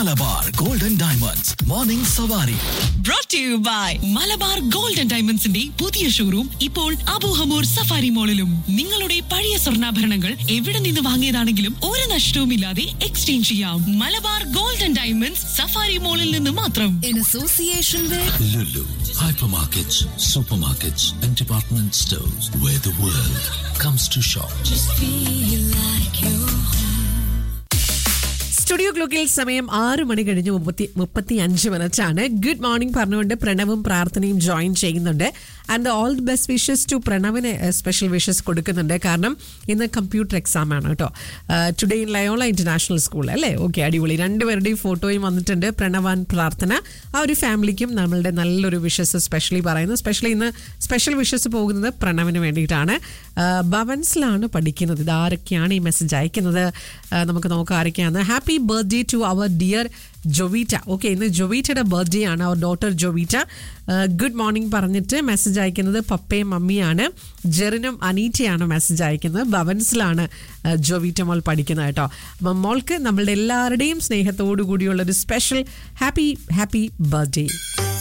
Malabar golden diamonds morning Savari brought to you by Malabar gold and ഡയമണ്ട്സിന്റെ പുതിയ showroom ഇപ്പോൾ Abu Hamour safari മോളിലും നിങ്ങളുടെ പഴയ സ്വർണ്ണാഭരണങ്ങൾ എവിടെ നിന്ന് വാങ്ങിയതാണെങ്കിലും ഒരു നഷ്ടവുമില്ലാതെ എക്സ്ചേഞ്ച് ചെയ്യാം Malabar gold and diamonds safari മോളിൽ നിന്ന് മാത്രം in association with Lulu, hypermarkets, supermarkets, and department stores where the world comes to shop. feel like you studio ക്ലോക്കിൽ സമയം ആറ് മണി കഴിഞ്ഞ് മുപ്പത്തി മുപ്പത്തി അഞ്ച് മിനിറ്റ് ആണ് ഗുഡ് മോർണിംഗ് പറഞ്ഞുകൊണ്ട് പ്രണവും പ്രാർത്ഥനയും ജോയിൻ ചെയ്യുന്നുണ്ട് and all the best wishes to പ്രണവിന് സ്പെഷ്യൽ വിഷസ് കൊടുക്കുന്നുണ്ട് കാരണം ഇന്ന് കമ്പ്യൂട്ടർ എക്സാം ആണ് കേട്ടോ today in Loyola international school അല്ലേ ഓക്കെ അടിപൊളി രണ്ടുപേരുടെയും ഫോട്ടോയും വന്നിട്ടുണ്ട് പ്രണവാൻ പ്രാർത്ഥന ആ ഒരു ഫാമിലിക്കും നമ്മളുടെ നല്ലൊരു വിഷസ് സ്പെഷ്യലി പറയുന്നു സ്പെഷ്യലി ഇന്ന് സ്പെഷ്യൽ വിഷസ് പോകുന്നത് പ്രണവിന് വേണ്ടിയിട്ടാണ് ആ, ഭവൻസിലാണ് പഠിക്കുന്നത് ഇത് ആരൊക്കെയാണ് ഈ മെസ്സേജ് അയക്കുന്നത് ആ, നമുക്ക് നോക്കാം ആരൊക്കെയാണ് happy birthday to our dear Jovita okay ഇന്ന് ജൊവീറ്റയുടെ ബർത്ത്ഡേ ആണ് our daughter Jovita good morning പറഞ്ഞിട്ട് മെസ്സേജ് അയക്കുന്നത് പപ്പയും മമ്മിയാണ് ജെറിനും അനീറ്റയാണ് മെസ്സേജ് അയക്കുന്നത് ഭവൻസിലാണ് ആ, ജൊവീറ്റ മോൾ പഠിക്കുന്നത് കേട്ടോ അപ്പം മോൾക്ക് നമ്മളുടെ എല്ലാവരുടെയും സ്നേഹത്തോടു കൂടിയുള്ള ഒരു സ്പെഷ്യൽ ഹാപ്പി ഹാപ്പി ബർത്ത്ഡേ